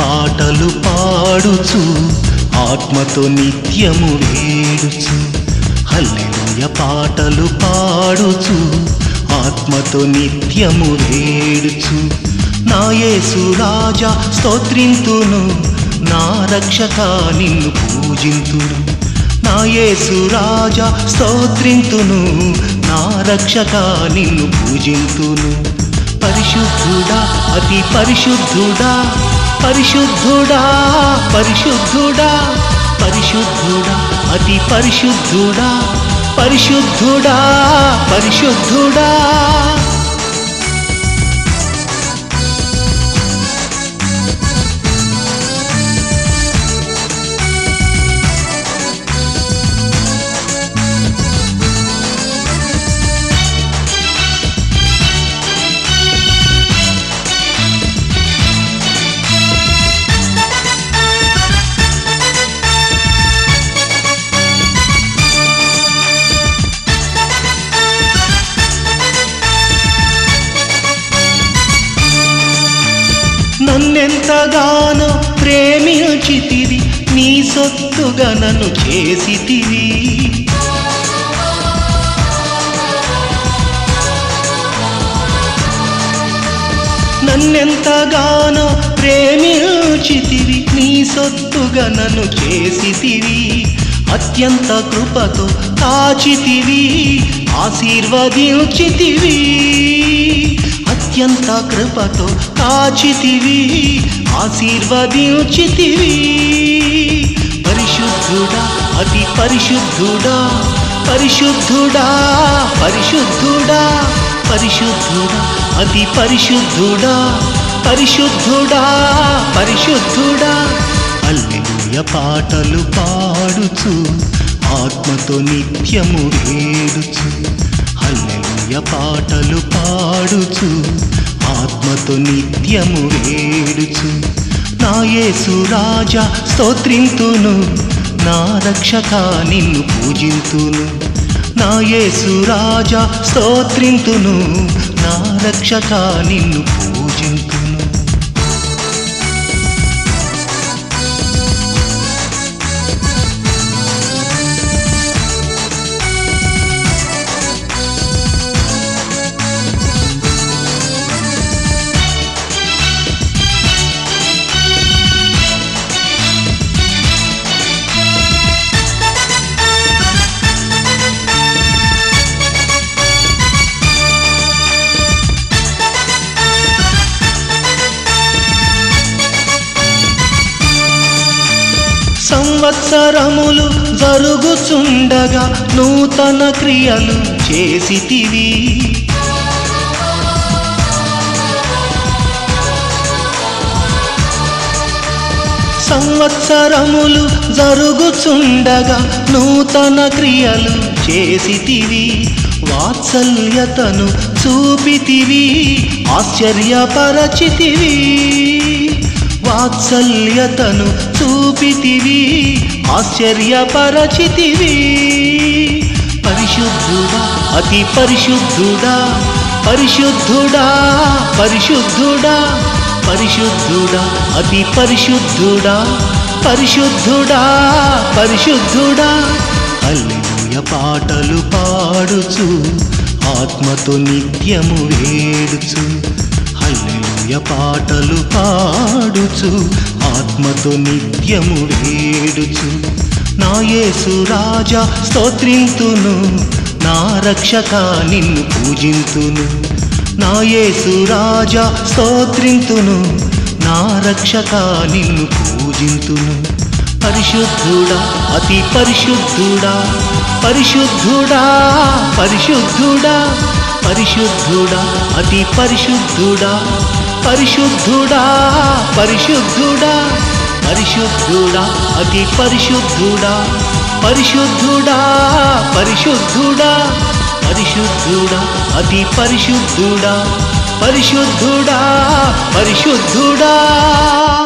పాటలు పాడుచు ఆత్మతో నిత్యము వేడుచు హల్లెలూయ పాటలు పాడుచు ఆత్మతో నిత్యము వేడుచు నా యేసు రాజా స్తోత్రింతును నా రక్షక నిన్ను పూజింతును నా యేసు రాజా స్తోత్రింతును నా రక్షక నిన్ను పూజింతును పరిశుద్ధుడా అతి పరిశుద్ధుడా పరిశుద్ధుడా పరిశుద్ధుడా పరిశుద్ధుడా అతి పరిశుద్ధుడా పరిశుద్ధుడా పరిశుద్ధుడా నన్నెంతగానో ప్రేమించితివి నీ సొత్తుగా నన్ను చేసితివి నన్నెంతగానో ప్రేమించితివి నీ సొత్తుగా నన్ను చేసితివి అత్యంత కృపతో కాచితివి ఆశీర్వదించితివి అత్యంత కృపతో కాచితివి ఆశీర్వదించితివి పరిశుద్ధుడా అతి పరిశుద్ధుడా పరిశుద్ధుడా పరిశుద్ధుడా పరిశుద్ధుడా అతి పరిశుద్ధుడా పరిశుద్ధుడా పరిశుద్ధుడా అల్లెలుయ పాటలు పాడుచు ఆత్మతో నిత్యము వేడుచు హల్లెలూయ పాటలు పాడుచు ఆత్మతో నిత్యము వేడుచు నా యేసు రాజా స్తోత్రింతును నా రక్షక నిన్ను పూజింతును నా యేసు రాజా స్తోత్రింతును నా రక్షక నిన్ను పూజింతును సంవత్సరములు జరుగుచుండగా నూతన క్రియలు చేసితివి సంవత్సరములు జరుగుచుండగా నూతన క్రియలు చేసితివి వాత్సల్యతను చూపితివి ఆశ్చర్యపరచితివి వాత్సల్యతను చూపితివి ఆశ్చర్యపరచితివి పరిశుద్ధుడా అతి పరిశుద్ధుడా పరిశుద్ధుడా పరిశుద్ధుడా పరిశుద్ధుడా అతి పరిశుద్ధుడా పరిశుద్ధుడా పరిశుద్ధుడా హల్లెలూయ పాటలు పాడుచు ఆత్మతో నిత్యము వేడుచు హల్లెలూయ పాటలు పాడుచు ఆత్మతో నిత్యము వేడుచు నా యేసు రాజా స్తోత్రింతును నా రక్షక నిన్ను పూజింతును నా యేసు రాజా స్తోత్రింతును నా రక్షక నిన్ను పూజింతును పరిశుద్ధుడా అతి పరిశుద్ధుడా పరిశుద్ధుడా పరిశుద్ధుడా పరిశుద్ధుడా అతి పరిశుద్ధుడా పరిశుద్ధుడా పరిశుద్ధుడా పరిశుద్ధుడా అతి పరిశుద్ధుడా పరిశుద్ధుడా పరిశుద్ధుడా పరిశుద్ధుడా అతి పరిశుద్ధుడా పరిశుద్ధుడా పరిశుద్ధుడా